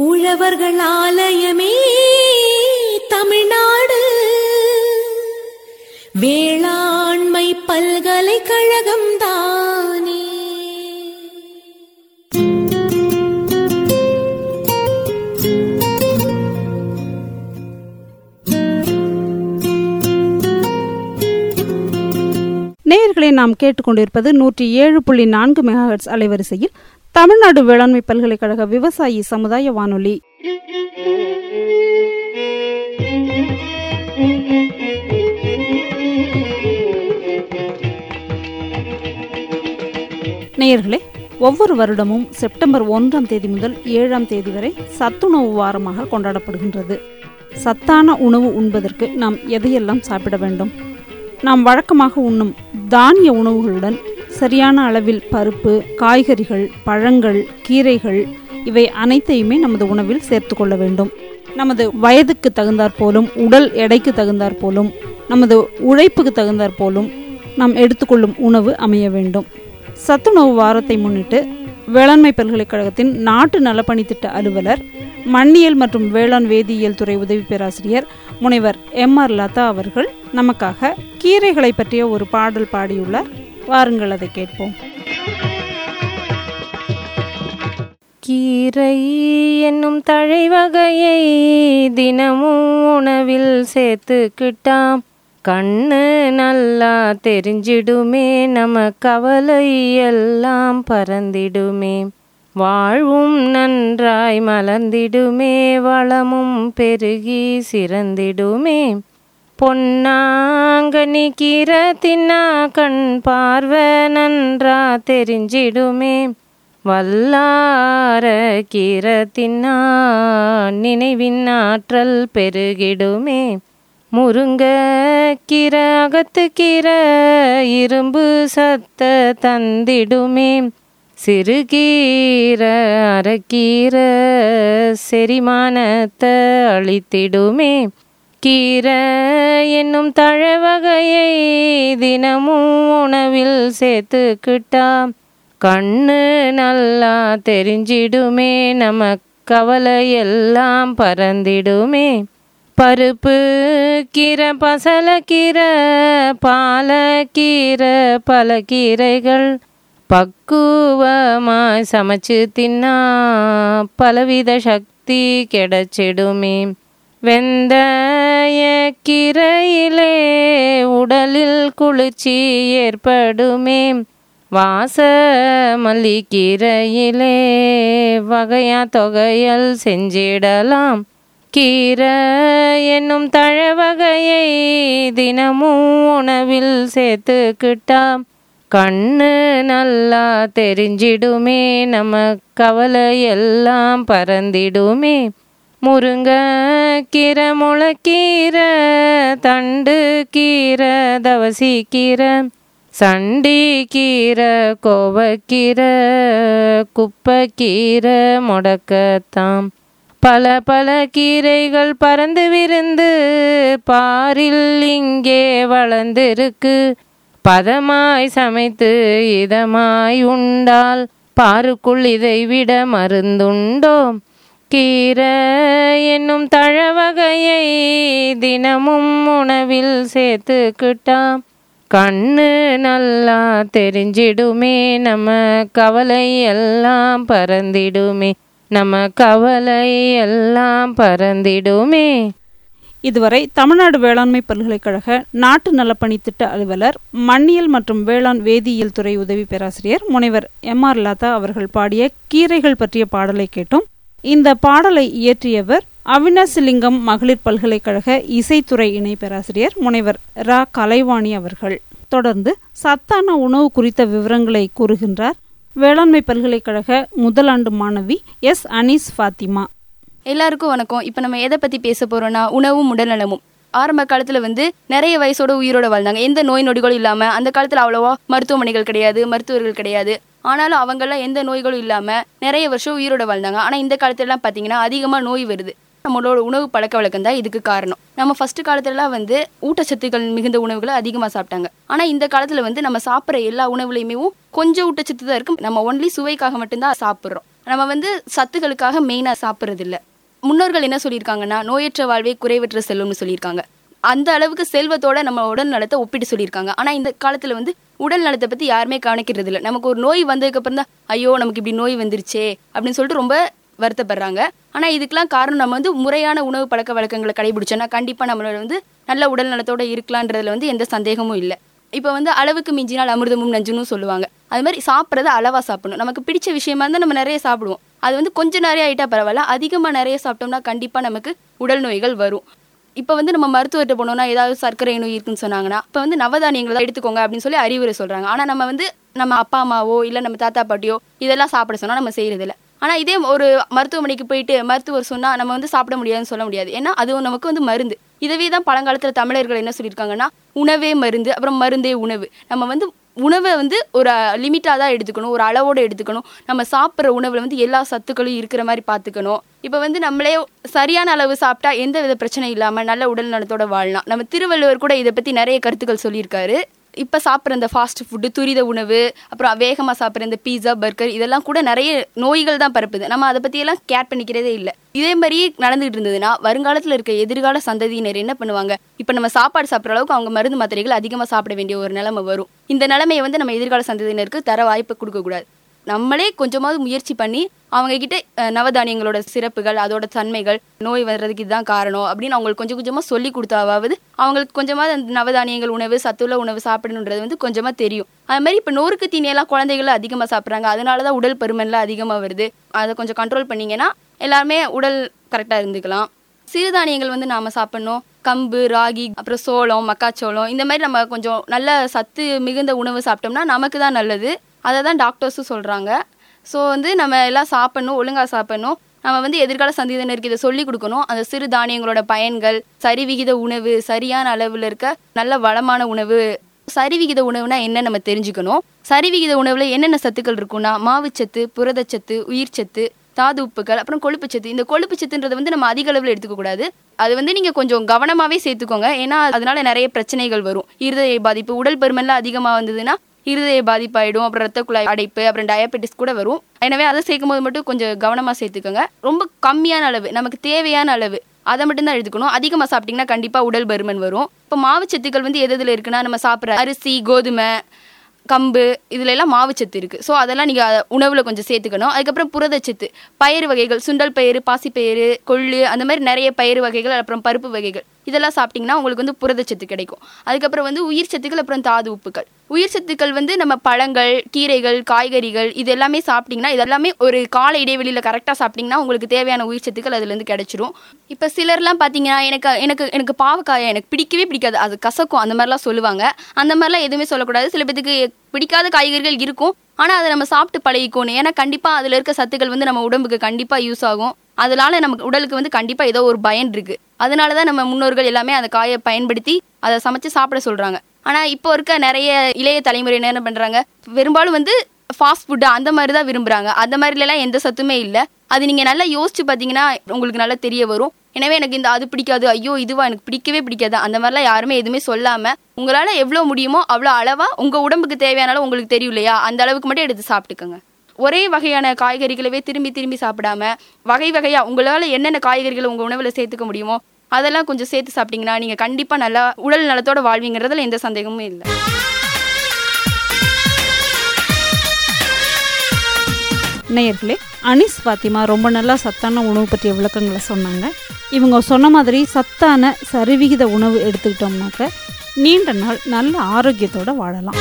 உழவர்கள் ஆலயமே தமிழ்நாடு வேளாண்மை பல்கலைக்கழகம் தானே நேயர்களை நாம் கேட்டுக்கொண்டிருப்பது நூற்றி ஏழு புள்ளி நான்கு மெகாஹெட்ஸ் அலைவரிசையில் தமிழ்நாடு வேளாண்மை பல்கலைக்கழக விவசாயி சமுதாய வானொலி நேயர்களே ஒவ்வொரு வருடமும் செப்டம்பர் ஒன்றாம் தேதி முதல் ஏழாம் தேதி வரை சத்துணவு வாரமாக கொண்டாடப்படுகின்றது சத்தான உணவு உண்பதற்கு நாம் எதையெல்லாம் சாப்பிட வேண்டும் நாம் வழக்கமாக உண்ணும் தானிய உணவுகளுடன் சரியான அளவில் பருப்பு காய்கறிகள் பழங்கள் கீரைகள் இவை அனைத்தையுமே நமது உணவில் சேர்த்து கொள்ள வேண்டும் நமது வயதுக்கு தகுந்தாற் போலும் உடல் எடைக்கு தகுந்தாற் போலும் நமது உழைப்புக்கு தகுந்தாற் போலும் நாம் எடுத்துக்கொள்ளும் உணவு அமைய வேண்டும் சத்துணவு வாரத்தை முன்னிட்டு வேளாண்மை பல்கலைக்கழகத்தின் நாட்டு நலப்பணி திட்ட அலுவலர் மண்ணியல் மற்றும் வேளாண் வேதியியல் துறை உதவி பேராசிரியர் முனைவர் எம் ஆர் லதா அவர்கள் நமக்காக கீரைகளை பற்றிய ஒரு பாடல் பாடியுள்ளார் வாருங்கள் அதை கேட்போம் கீரை என்னும் தழை வகையை தினமும் உணவில் சேர்த்துக்கிட்டாம் கண்ணு நல்லா தெரிஞ்சிடுமே நம்ம கவலை எல்லாம் பறந்திடுமே வாழ்வும் நன்றாய் மலர்ந்திடுமே வளமும் பெருகி சிறந்திடுமே பொன்னாங்கனி கீரை தின்னா கண் பார்வை நன்றா தெரிஞ்சிடுமே வல்லார கீரை தின்னா நினைவின் ஆற்றல் பெருகிடுமே முருங்க கீரை அகத்து கீரை இரும்பு சத்த தந்திடுமே சிறுகீரை அரைக்கீரை செரிமானத்தை அழித்திடுமே கீரை என்னும் தழவகையை தினமும் உணவில் சேர்த்துக்கிட்டா கண்ணு நல்லா தெரிஞ்சிடுமே நம்ம கவலை எல்லாம் பறந்திடுமே பருப்பு கீரை பசலக்கீரை பாலக்கீரை பல கீரைகள் பக்குவமாய் சமைச்சு தின்னா பலவித சக்தி கிடைச்சிடுமே வெந்தய கீரையிலே உடலில் குளிர்ச்சி ஏற்படுமே வாச மல்லிக்கீரையிலே வகையா தொகையல் செஞ்சிடலாம் கீரை என்னும் தழவகையை தினமும் உணவில் சேர்த்துக்கிட்டா கண்ணு நல்லா தெரிஞ்சிடுமே நம்ம கவலை எல்லாம் பறந்திடுமே முருங்க கீரை முளைக்கீரை தண்டு கீரை தவசி கீரை சண்டி கீரை கோவக்கீரை குப்பைக்கீரை முடக்கத்தாம் பல பல கீரைகள் பறந்து விருந்து பாரில் இங்கே வளர்ந்திருக்கு பதமாய் சமைத்து இதமாய் உண்டால் பாருக்குள் இதை விட மருந்துண்டோ கீரை என்னும் தழவகையை தினமும் உணவில் சேர்த்துக்கிட்டா கண்ணு நல்லா தெரிஞ்சிடுமே நம்ம கவலை எல்லாம் பறந்திடுமே நம்ம கவலை எல்லாம் பறந்திடுமே இதுவரை தமிழ்நாடு வேளாண்மை பல்கலைக்கழக நாட்டு நலப்பணி திட்ட அலுவலர் மண்ணியல் மற்றும் வேளாண் வேதியியல் துறை உதவி பேராசிரியர் முனைவர் எம் ஆர் லதா அவர்கள் பாடிய கீரைகள் பற்றிய பாடலை கேட்டோம் இந்த பாடலை இயற்றியவர் அவினாசிலிங்கம் மகளிர் பல்கலைக்கழக இசைத்துறை இணை பேராசிரியர் முனைவர் ரா கலைவாணி அவர்கள் தொடர்ந்து சத்தான உணவு குறித்த விவரங்களை கூறுகின்றார் வேளாண்மை பல்கலைக்கழக முதலாண்டு மாணவி எஸ் அனீஸ் ஃபாத்திமா எல்லாருக்கும் வணக்கம் இப்போ நம்ம எதை பற்றி பேச போகிறோம்னா உணவும் உடல்நலமும் ஆரம்ப காலத்தில் வந்து நிறைய வயசோட உயிரோட வாழ்ந்தாங்க எந்த நோய் நொடிகளும் இல்லாமல் அந்த காலத்தில் அவ்வளோவா மருத்துவமனைகள் கிடையாது மருத்துவர்கள் கிடையாது ஆனாலும் அவங்கெல்லாம் எந்த நோய்களும் இல்லாமல் நிறைய வருஷம் உயிரோட வாழ்ந்தாங்க ஆனால் இந்த காலத்துலலாம் பார்த்தீங்கன்னா அதிகமாக நோய் வருது நம்மளோட உணவு பழக்க வழக்கம் தான் இதுக்கு காரணம் நம்ம ஃபர்ஸ்ட் காலத்துலலாம் வந்து ஊட்டச்சத்துக்கள் மிகுந்த உணவுகளை அதிகமாக சாப்பிட்டாங்க ஆனால் இந்த காலத்தில் வந்து நம்ம சாப்பிட்ற எல்லா உணவுலையுமே கொஞ்சம் ஊட்டச்சத்து தான் இருக்கும் நம்ம ஒன்லி சுவைக்காக மட்டும்தான் சாப்பிட்றோம் நம்ம வந்து சத்துக்களுக்காக மெயினாக சாப்பிட்றது இல்ல முன்னோர்கள் என்ன சொல்லியிருக்காங்கன்னா நோயற்ற வாழ்வே குறைவற்ற செல்வம்னு சொல்லியிருக்காங்க அந்த அளவுக்கு செல்வத்தோட நம்ம உடல் நலத்தை ஒப்பிட்டு சொல்லியிருக்காங்க ஆனால் இந்த காலத்தில் வந்து உடல் நலத்தை பற்றி யாருமே கவனிக்கிறது இல்லை நமக்கு ஒரு நோய் வந்ததுக்கு அப்புறம் தான் ஐயோ நமக்கு இப்படி நோய் வந்துருச்சே அப்படின்னு சொல்லிட்டு ரொம்ப வருத்தப்படுறாங்க ஆனால் இதுக்கெல்லாம் காரணம் நம்ம வந்து முறையான உணவு பழக்க வழக்கங்களை கடைபிடிச்சோன்னா கண்டிப்பாக நம்மளோட வந்து நல்ல உடல் நலத்தோட இருக்கலான்றதுல வந்து எந்த சந்தேகமும் இல்லை இப்போ வந்து அளவுக்கு மிஞ்சினால் அமிர்தமும் நஞ்சுன்னு சொல்லுவாங்க அது மாதிரி சாப்பிட்றத அளவாக சாப்பிடணும் நமக்கு பிடிச்ச விஷயமா இருந்தால் நம்ம நிறைய சாப்பிடுவோம் அது வந்து கொஞ்சம் நிறைய ஆயிட்டா பரவாயில்ல அதிகமாக நிறைய சாப்பிட்டோம்னா கண்டிப்பாக நமக்கு உடல் நோய்கள் வரும் இப்போ வந்து நம்ம மருத்துவர்கிட்ட போனோம்னா ஏதாவது சர்க்கரை நோய் இருக்குன்னு சொன்னாங்கன்னா இப்போ வந்து நவதானியங்களை தான் எடுத்துக்கோங்க அப்படின்னு சொல்லி அறிவுரை சொல்கிறாங்க ஆனால் நம்ம வந்து நம்ம அப்பா அம்மாவோ இல்லை நம்ம தாத்தா பாட்டியோ இதெல்லாம் சாப்பிட சொன்னால் நம்ம செய்கிறதில்ல ஆனால் இதே ஒரு மருத்துவமனைக்கு போயிட்டு மருத்துவர் சொன்னால் நம்ம வந்து சாப்பிட முடியாதுன்னு சொல்ல முடியாது ஏன்னா அதுவும் நமக்கு வந்து மருந்து இதவே தான் பழங்காலத்தில் தமிழர்கள் என்ன சொல்லியிருக்காங்கன்னா உணவே மருந்து அப்புறம் மருந்தே உணவு நம்ம வந்து உணவை வந்து ஒரு லிமிட்டாக தான் எடுத்துக்கணும் ஒரு அளவோடு எடுத்துக்கணும் நம்ம சாப்பிட்ற உணவில் வந்து எல்லா சத்துக்களும் இருக்கிற மாதிரி பார்த்துக்கணும் இப்போ வந்து நம்மளே சரியான அளவு சாப்பிட்டா எந்த வித பிரச்சனை இல்லாமல் நல்ல உடல் நலத்தோட வாழலாம் நம்ம திருவள்ளுவர் கூட இதை பற்றி நிறைய கருத்துக்கள் சொல்லியிருக்காரு இப்போ சாப்பிட்ற இந்த ஃபாஸ்ட் ஃபுட்டு துரித உணவு அப்புறம் வேகமாக சாப்பிட்ற இந்த பீஸா பர்கர் இதெல்லாம் கூட நிறைய நோய்கள் தான் பரப்புது நம்ம அதை பற்றியெல்லாம் கேர் பண்ணிக்கிறதே இல்லை இதே மாதிரியே நடந்துகிட்டு இருந்ததுன்னா வருங்காலத்தில் இருக்க எதிர்கால சந்ததியினர் என்ன பண்ணுவாங்க இப்போ நம்ம சாப்பாடு சாப்பிட்ற அளவுக்கு அவங்க மருந்து மாத்திரைகள் அதிகமாக சாப்பிட வேண்டிய ஒரு நிலைமை வரும் இந்த நிலைமையை வந்து நம்ம எதிர்கால சந்ததியினருக்கு தர வாய்ப்பு கொடுக்கக்கூடாது நம்மளே கொஞ்சமாவது முயற்சி பண்ணி அவங்க கிட்ட அஹ், நவதானியங்களோட சிறப்புகள் அதோட தன்மைகள் நோய் வர்றதுக்கு இதுதான் காரணம் அப்படின்னு அவங்களுக்கு கொஞ்சம் கொஞ்சமாக சொல்லி கொடுத்தாவது அவங்களுக்கு கொஞ்சமாக அந்த நவதானியங்கள் உணவு சத்துள்ள உணவு சாப்பிடணுன்றது வந்து கொஞ்சமாக தெரியும் அது மாதிரி இப்போ நொறுக்கு தீனியெல்லாம் குழந்தைகள் அதிகமாக சாப்பிட்றாங்க அதனால தான் உடல் பருமன்லாம் அதிகமாக வருது அதை கொஞ்சம் கண்ட்ரோல் பண்ணீங்கன்னா எல்லாருமே உடல் கரெக்டாக இருந்துக்கலாம் சிறுதானியங்கள் வந்து நாம் சாப்பிடணும் கம்பு ராகி அப்புறம் சோளம் மக்காச்சோளம் இந்த மாதிரி நம்ம கொஞ்சம் நல்ல சத்து மிகுந்த உணவு சாப்பிட்டோம்னா நமக்கு தான் நல்லது அதை தான் டாக்டர்ஸும் சொல்கிறாங்க ஸோ வந்து நம்ம எல்லாம் சாப்பிடணும் ஒழுங்காக சாப்பிடணும் நம்ம வந்து எதிர்கால சந்ததியினருக்கு இதை சொல்லி கொடுக்கணும் அந்த சிறு தானியங்களோட பயன்கள் சரிவிகித உணவு சரியான அளவில் இருக்க நல்ல வளமான உணவு சரிவிகித உணவுனா என்ன நம்ம தெரிஞ்சுக்கணும் சரிவிகித உணவுல என்னென்ன சத்துக்கள் இருக்கும்னா மாவுச்சத்து புரதச்சத்து உயிர்ச்சத்து தாது உப்புகள் அப்புறம் கொழுப்புச்சத்து இந்த கொழுப்புச்சத்துன்றது வந்து நம்ம அதிக அளவில் எடுத்துக்க கூடாது அது வந்து நீங்க கொஞ்சம் கவனமாவே சேர்த்துக்கோங்க ஏன்னா அதனால நிறைய பிரச்சனைகள் வரும் இருதய பாதிப்பு உடல் பருமன்லாம் அதிகமாக வந்ததுன்னா இருதய பாதிப்பாயிடும் அப்புறம் ரத்த குழாய் அடைப்பு அப்புறம் டயபெட்டிஸ் கூட வரும் எனவே அதை சேர்க்கும் போது மட்டும் கொஞ்சம் கவனமாக சேர்த்துக்கோங்க ரொம்ப கம்மியான அளவு நமக்கு தேவையான அளவு அதை மட்டும்தான் எடுத்துக்கணும் அதிகமாக சாப்பிட்டீங்கன்னா கண்டிப்பாக உடல் பருமன் வரும் இப்போ மாவுச்சத்துக்கள் வந்து எது எதில் இருக்குன்னா நம்ம சாப்பிட்ற அரிசி கோதுமை கம்பு இதுல எல்லாம் மாவுச்சத்து இருக்கு ஸோ அதெல்லாம் நீங்க உணவுல கொஞ்சம் சேர்த்துக்கணும் அதுக்கப்புறம் புரதச்சத்து பயிறு வகைகள் சுண்டல் பயிறு பாசிப்பயிறு கொள்ளு அந்த மாதிரி நிறைய பயிறு வகைகள் அப்புறம் பருப்பு வகைகள் இதெல்லாம் சாப்பிட்டீங்கன்னா உங்களுக்கு வந்து புரதச்சத்து கிடைக்கும் அதுக்கப்புறம் வந்து உயிர் சத்துக்கள் அப்புறம் தாது உப்புகள் உயிர் சத்துக்கள் வந்து நம்ம பழங்கள் கீரைகள் காய்கறிகள் இது எல்லாமே சாப்பிட்டீங்கன்னா இதெல்லாமே ஒரு கால இடைவெளியில கரெக்டாக சாப்பிட்டீங்கன்னா உங்களுக்கு தேவையான உயிர் சத்துக்கள் அதுலேருந்து கிடைச்சிரும் இப்போ சிலர்லாம் பார்த்தீங்கன்னா எனக்கு எனக்கு எனக்கு பாவக்காயை எனக்கு பிடிக்கவே பிடிக்காது அது கசக்கும் அந்த மாதிரிலாம் சொல்லுவாங்க அந்த மாதிரிலாம் எதுவுமே சொல்லக்கூடாது சில பேத்துக்கு பிடிக்காத காய்கறிகள் இருக்கும் ஆனால் அதை நம்ம சாப்பிட்டு பழகிக்கணும் ஏன்னா கண்டிப்பாக அதில் இருக்க சத்துக்கள் வந்து நம்ம உடம்புக்கு கண்டிப்பாக யூஸ் ஆகும் அதனால நமக்கு உடலுக்கு வந்து கண்டிப்பாக ஏதோ ஒரு பயன் இருக்கு அதனால தான் நம்ம முன்னோர்கள் எல்லாமே அந்த காயை பயன்படுத்தி அதை சமைச்சு சாப்பிட சொல்கிறாங்க ஆனால் இப்போ இருக்க நிறைய இளைய தலைமுறையினர் என்ன பண்ணுறாங்க பெரும்பாலும் வந்து ஃபாஸ்ட் ஃபுட்டு அந்த மாதிரி தான் விரும்புகிறாங்க அந்த மாதிரிலாம் எந்த சத்துமே இல்லை அது நீங்கள் நல்லா யோசிச்சு பார்த்தீங்கன்னா உங்களுக்கு நல்லா தெரிய வரும் எனவே எனக்கு இந்த அது பிடிக்காது ஐயோ இதுவா எனக்கு பிடிக்கவே பிடிக்காது அந்த மாதிரிலாம் யாருமே எதுவுமே சொல்லாமல் உங்களால் எவ்வளோ முடியுமோ அவ்வளோ அளவாக உங்கள் உடம்புக்கு தேவையான அளவு உங்களுக்கு தெரியும் இல்லையா அந்த அளவுக்கு மட்டும் எடுத்து சாப்பிட்டுக்கோங்க ஒரே வகையான காய்கறிகளவே திரும்பி திரும்பி சாப்பிடாம வகை வகையாக உங்களால் என்னென்ன காய்கறிகளை உங்கள் உணவில் சேர்த்துக்க முடியுமோ அதெல்லாம் கொஞ்சம் சேர்த்து சாப்பிட்டீங்கன்னா நீங்கள் கண்டிப்பாக நல்லா உடல் நலத்தோட வாழ்வீங்கிறதுல எந்த சந்தேகமும் இல்லை நேயர்களே அனிஸ் பாத்திமா ரொம்ப நல்லா சத்தான உணவு பற்றிய விளக்கங்களை சொன்னாங்க இவங்க சொன்ன மாதிரி சத்தான சரிவிகித உணவு எடுத்துக்கிட்டோம்னாக்க நீண்ட நாள் நல்ல ஆரோக்கியத்தோட வாழலாம்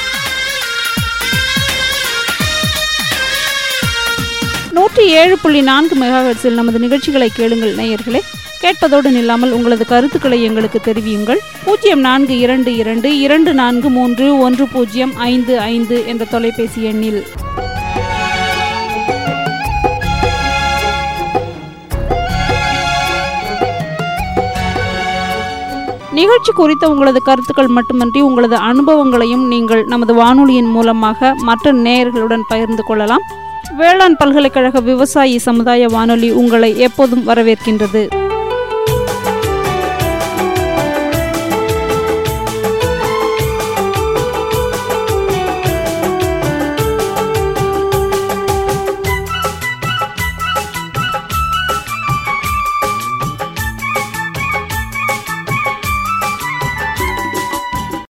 நூற்றி ஏழு புள்ளி நான்கு மெகாஹெட்ஸில் நமது நிகழ்ச்சிகளை கேளுங்கள் நேயர்களே கேட்பதோடு நில்லாமல் உங்களது கருத்துக்களை எங்களுக்கு தெரிவியுங்கள் பூஜ்ஜியம் நான்கு இரண்டு இரண்டு இரண்டு நான்கு மூன்று ஒன்று பூஜ்ஜியம் ஐந்து ஐந்து என்ற தொலைபேசி எண்ணில் நிகழ்ச்சி குறித்த உங்களது கருத்துக்கள் மட்டுமன்றி உங்களது அனுபவங்களையும் நீங்கள் நமது வானொலியின் மூலமாக மற்ற நேயர்களுடன் பகிர்ந்து கொள்ளலாம் வேளாண் பல்கலைக்கழக விவசாயி சமுதாய வானொலி உங்களை எப்போதும் வரவேற்கின்றது